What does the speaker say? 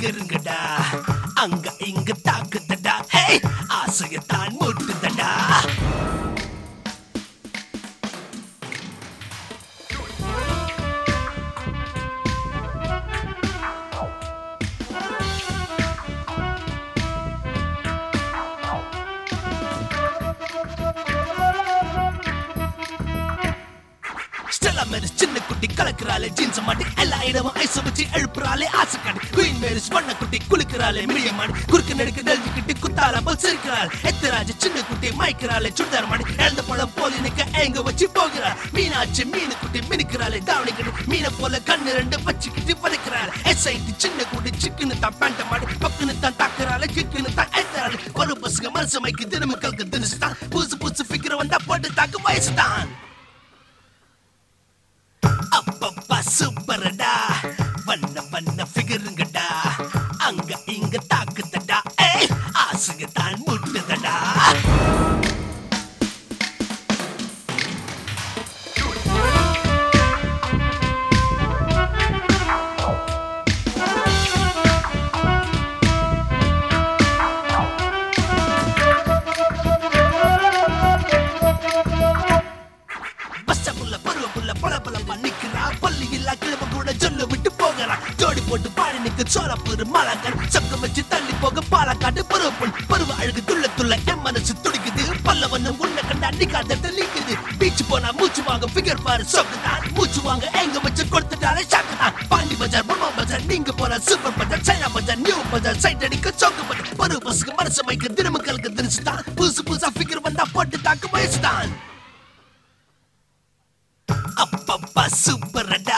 ஃபிகருங்கடா அங்க இங்க தாக்குதடா ஹே ஆசையத்தான் மூட்டுதடா Stella Mary's சின்ன குட்டி கலக்குறாளே ஜீன்ஸ் மாட்டி எல்லா இடமும் ஐஸ் வச்சு எழுப்புறாளே ஆசை காட்டி குயின் மேரிஸ் வண்ண குட்டி குளிக்கிறாளே மிளிய மாடி குறுக்கு நெடுக்கு நெல்விக்கிட்டு குத்தால போல் சிரிக்கிறாள் எத்தராஜ் சின்ன குட்டி மயக்கிறாளே சுடிதார் மாடி இழந்த பழம் போலி நிக்க எங்க வச்சு போகிறாள் மீனாட்சி மீனு குட்டி மினுக்கிறாளே தாவணி கட்டி மீனை போல கண்ணு ரெண்டு வச்சுக்கிட்டு பதைக்கிறாள் எஸ்ஐடி சின்ன குட்டி சிக்குன்னு தான் பேண்ட மாடி பக்குன்னு தான் தாக்குறாளே கிக்குன்னு தான் ஏத்துறாள் ஒரு பசங்க மனசு மைக்கு தினமும் கலக்கு தினசு தான் புதுசு புதுசு ஃபிகர் வந்தா போட்டு தாக்கு வயசு தான் அப்பப்பா சூப்பரடா வண்ண வண்ண ஃபிகருங்கடா அங்க இங்க தாக்குதடா ஏய் ஆசைங்க தான் முட்டுதடா பஸ்டபுள்ள பருவப்புள்ள பல பல பண்ணிக்கிறா பள்ளி இல்லா கிழமை கூட சொல்ல விட்டு போகிறா ஜோடி போட்டு பாடி நிக்க சோரப்பூர் மாலாக்காடு சொக்க வச்சு தள்ளி போக பாலக்காடு பருவப்பொன் பருவ அழகு துள்ள துள்ள என் மனசு துடிக்குது பல்லவனும் உன்னை கண்டு அடிக்காத தெளிக்குது பீச் போனா மூச்சு வாங்க ஃபிகர் பாரு சொக்குதான் மூச்சு வாங்க எங்க வச்சு கொடுத்துட்டாலே ஷாக்குதான் பாண்டி பஜார் பொம்மா பஜார் நீங்க போற சூப்பர் பஜார் சைனா பஜார் நியூ பஜார் சைட் அடிக்க சோக்கு பஜார் பருவ பசுக்கு மனசு மைக்க தினமுக்களுக்கு திரிச்சு தான் புதுசு புதுசா ஃபிகர் வந்தா போட்டு தாக்கு வயசு தான் அப்பப்பா சூப்பரடா